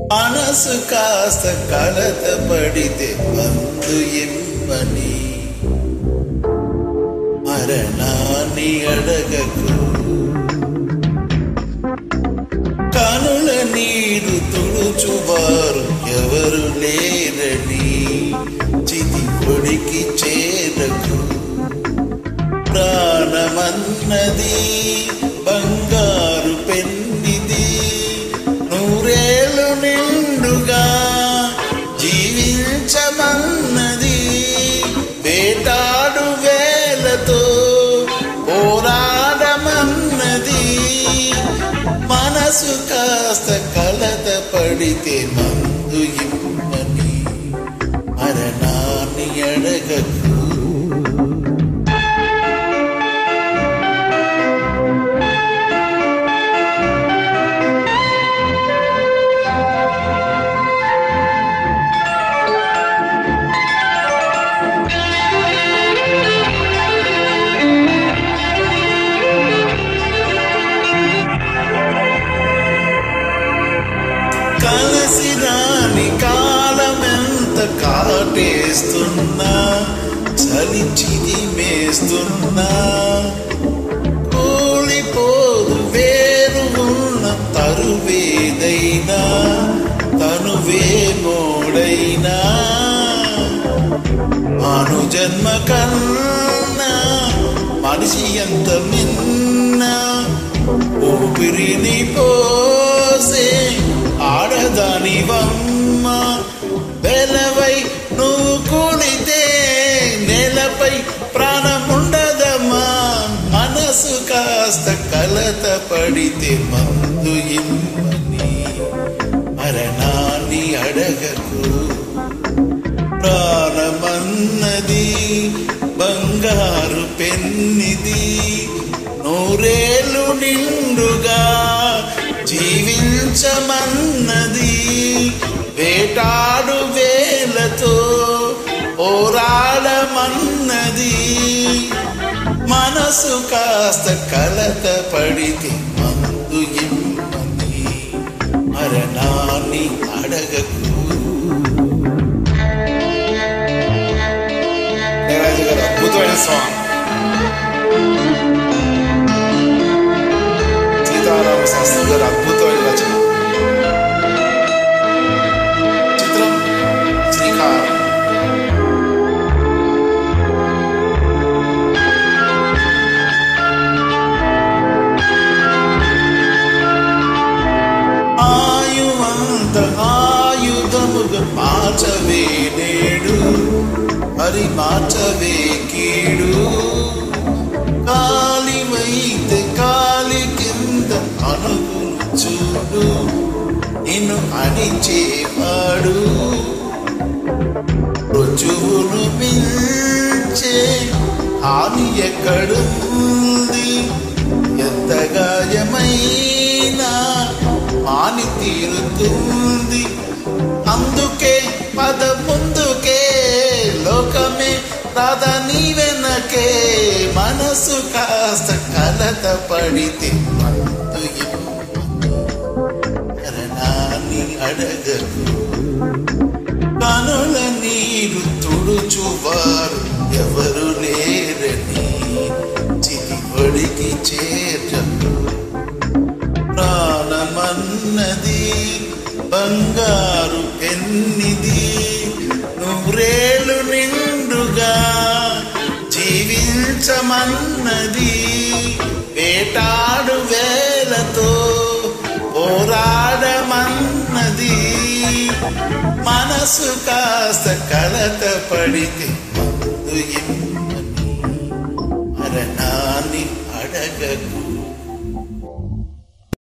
మనసు కాస్త కలత పడితే బంధు ఇమ్మని మరణాన్ని అడగకు కనుల నీరు తుడుచువారు ఎవరు లేరని చితి పొడికి చేరకు ప్రాణమన్నది బంగారు పెన్నిది నూరేళ్ళు నిండుగా జీవించమన్నది వేటాడు వేలతో పోరాడమన్నది మనసు కాస్త కలత పడితే మందు ఇమ్మని మరణాన్ని అడగకు కలిసి రాని కాలమెంత కాటేస్తున్నా చలిచిది మేస్తున్నా కూలిపోదు వేరు ఉన్న తరువేదైనా తనువే మోడైనా మాను జన్మ కన్నా మనిషి ఎంత మిన్న ఊపిరిని పోసే ఆడదాని వమ్మ బెలవై నువ్వు కూలితే నేలపై ప్రాణముండదమ్మా మనసు కాస్త కలత పడితే మందు ఇమ్మని మరణాన్ని అడగకు ప్రాణమన్నది బంగారు పెన్నిది నూరేళ్ళు నిండుగా జీవించమన్నది వేటాడు వేలతో పోరాడమన్నది మనసు కాస్త కలత పడితే మందు ఇమ్మని మరణాన్ని అడగకు ఇళయరాజా గారు అద్భుతమైన సాంగ్ సీతారామ శాస్త్రి గారు అద్భుతమైన రచన చిత్రం శ్రీకారం ఆయువంత ఆయుధముగా మార్చవే నేడు మరి మార్చవే కీడు కాలి వైతే కాలి కింద అనుగును చూడు నిన్ను అణిచేవాడు రుజువును మించే హాని ఎక్కడుంది ఎంత గాయమైనా మాని తీరుతుంది అందుకే పద ముందుకే లోకమే రాధ నీ వెనకే మనసు కాస్త కలత పడితే మందు ఇమ్మని మరణాన్ని అడగకు కనుల నీరు తుడుచువారు ఎవరు లేరని చిరిపడికి చేరకు ప్రాణమన్నది బంగారు ఎన్నిది నూరేళ్ళు నిండుగా జీవించమన్నది వేటాడు వేలతో పోరాడమన్నది మనసు కాస్త కలత పడితే మందు ఇమ్మని మరణాన్ని అడగకు